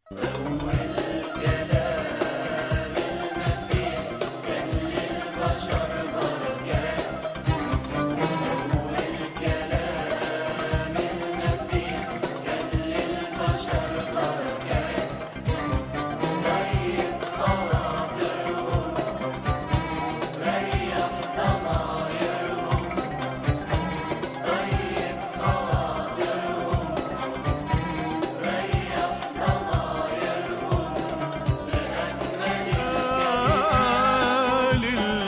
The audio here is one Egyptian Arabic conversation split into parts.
آل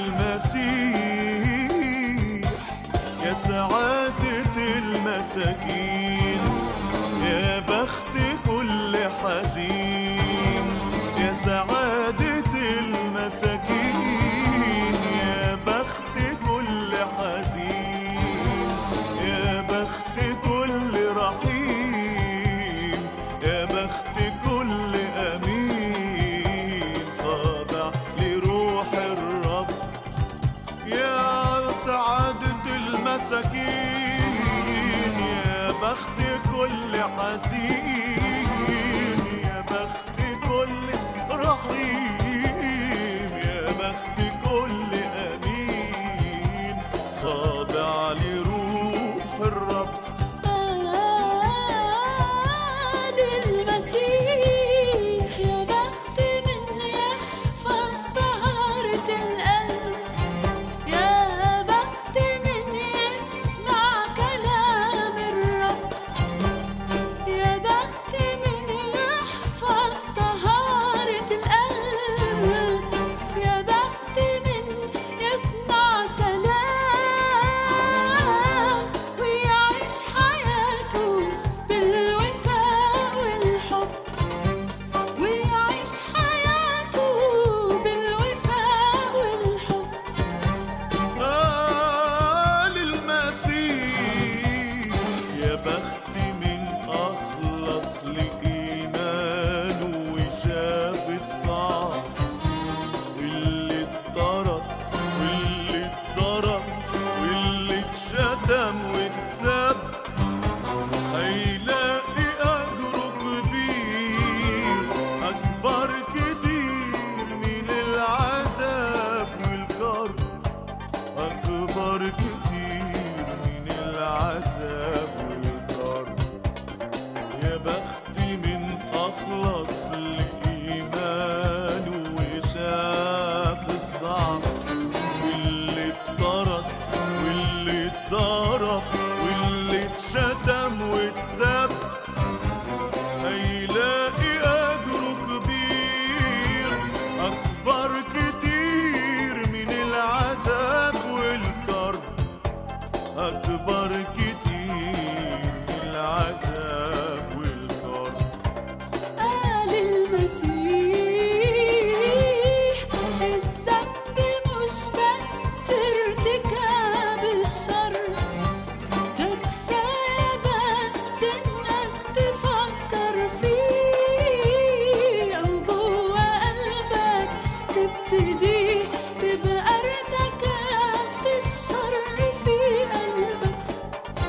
المسيح يا سعادة المساكين يا بخت كل حزين يا سعادة المساكين يا بخت كل حزين يا بخت كل رحيم يا بخت كل أمين خاضع لروح الرب يا سعادة المساكين يا بخت كل حزين يا بخت كل رحيم يا بخت كل أمين خاضع لروح الرب آل المسيح يا بخت من يحفظ طهارة القلب يا بخت من يسمع كلام الرب يا بخت من يحفظ طهارة القلب يا بخت من يصنع سلام ويعيش حياته بالوفاء والحب ويعيش حياته بالوفاء والحب آل المسيح يا بخت من أخلص لإيمانه وشاف الصعب اللي اتطرد واللي اتضرب واللي اتشتم واتسب هيلاقي أجره كبير أكبر كتير من العذاب والكرب أكبر كتير من العذاب والكرب يا بختي من أخلص لإيمانه وشاف الصعب واللي اتطرد واللي اتضرب واللي اتشتم واتسب هيلاقي أجره كبير أكبر كتير من العذاب والكرب أكبر كتير من العذاب والكرب آل المسيح الذنب مش بس ارتكاب الشر ده كفاية بس إنك تفكر فيه أو جوا قلبك تبتدي تبقى ارتكبت الشر في قلبك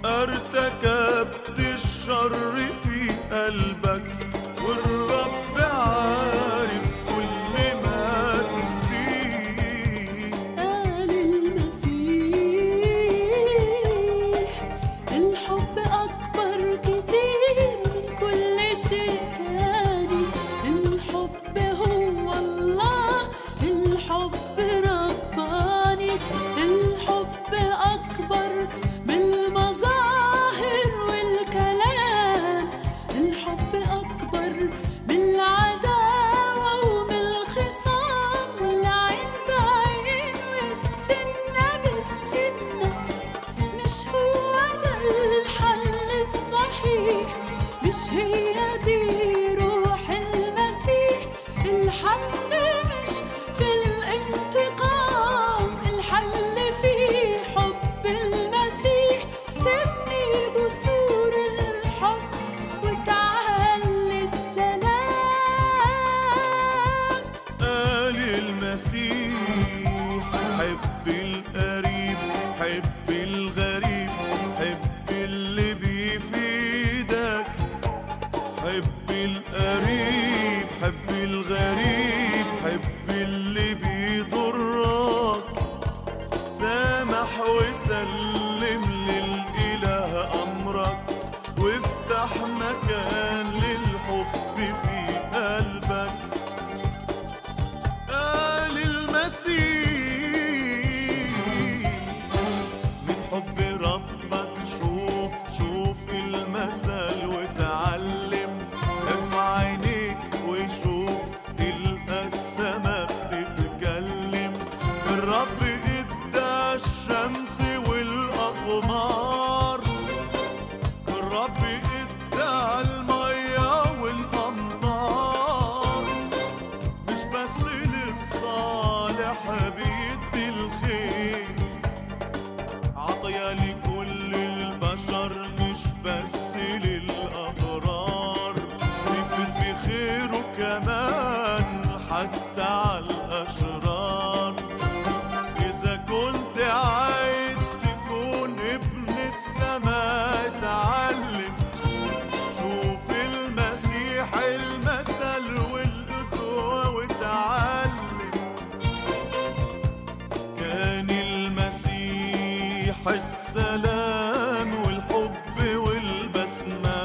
ارتكبت الشر في قلبك والرب عارف كل ما تخفيه قال المسيح الحب أكبر كتير من كل شيء تاني الحب هو الله الحب رباني الحب أكبر من المظاهر والكلام الحب أكبر من العداوة ومن الخصام والعين بعين والسنة بالسنة مش هو ده الحل الصحيح مش هي دي روح المسيح الحل مش في الانتقام الحل في حب المسيح تبني جسور الحب وتعلي السلام قال المسيح حب القريب حب الغريب حب اللي بيفيدك حب القريب حب الغريب حب اللي بيضرك سامح وسلم للإله أمرك وافتح مكان للحب في قلبك قال المسيح من حب ربك شوف شوف المثل وتعلم ارفع عينيك وشوف تلقى السما بتتكلم الرب ادى الشمس والاقمار الرب ادى الميه والامطار مش بس للصالح بيدي الخير عطية لكل البشر مش بس للأبرار بيفيد بخيره كمان حتى على الأشرار إذا كنت عايز تكون ابن السماء اتعلم شوف المسيح المثل والقدوة وتعلم كان المسيح السلام والحب والبسمة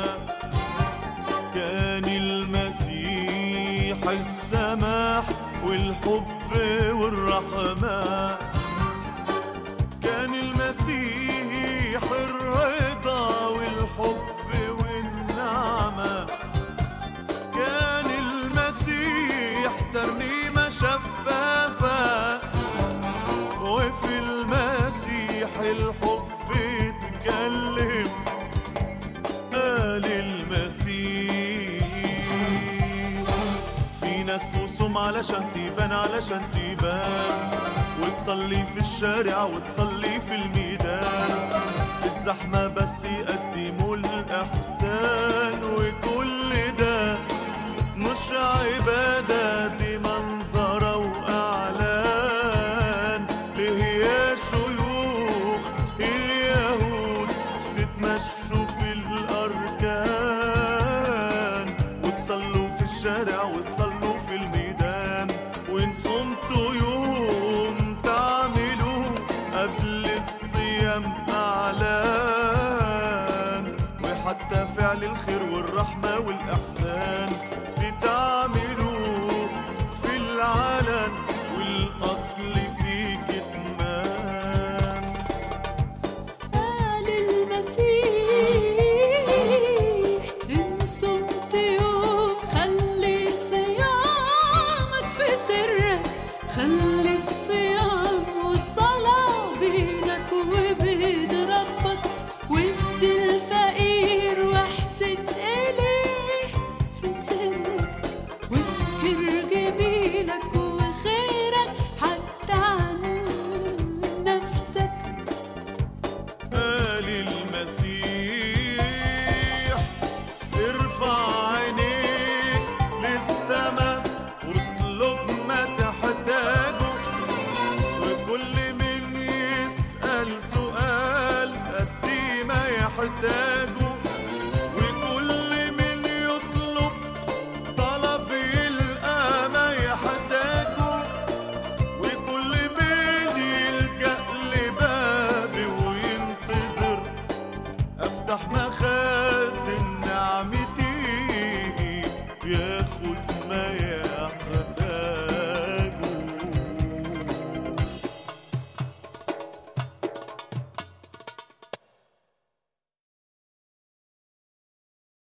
كان المسيح السماح والحب والرحمة كان المسيح الرضا والحب والنعمة كان المسيح ترنيمة شفافة وفي المسيح الحب يتكلم قال المسيح في ناس تصوم علشان تبان علشان تبان وتصلي في الشارع وتصلي في الميدان في الزحمة بس يقدموا الإحسان وكل ده مش عبادة دي منظرة وإعلان ليه يا شيوخ اليهود تتمشوا في الأركان وتصلوا في الشارع وتصلوا في الميدان وإن صمتوا يوم تعملوا قبل الصيام أعلان وحتى فعل الخير والرحمة والإحسان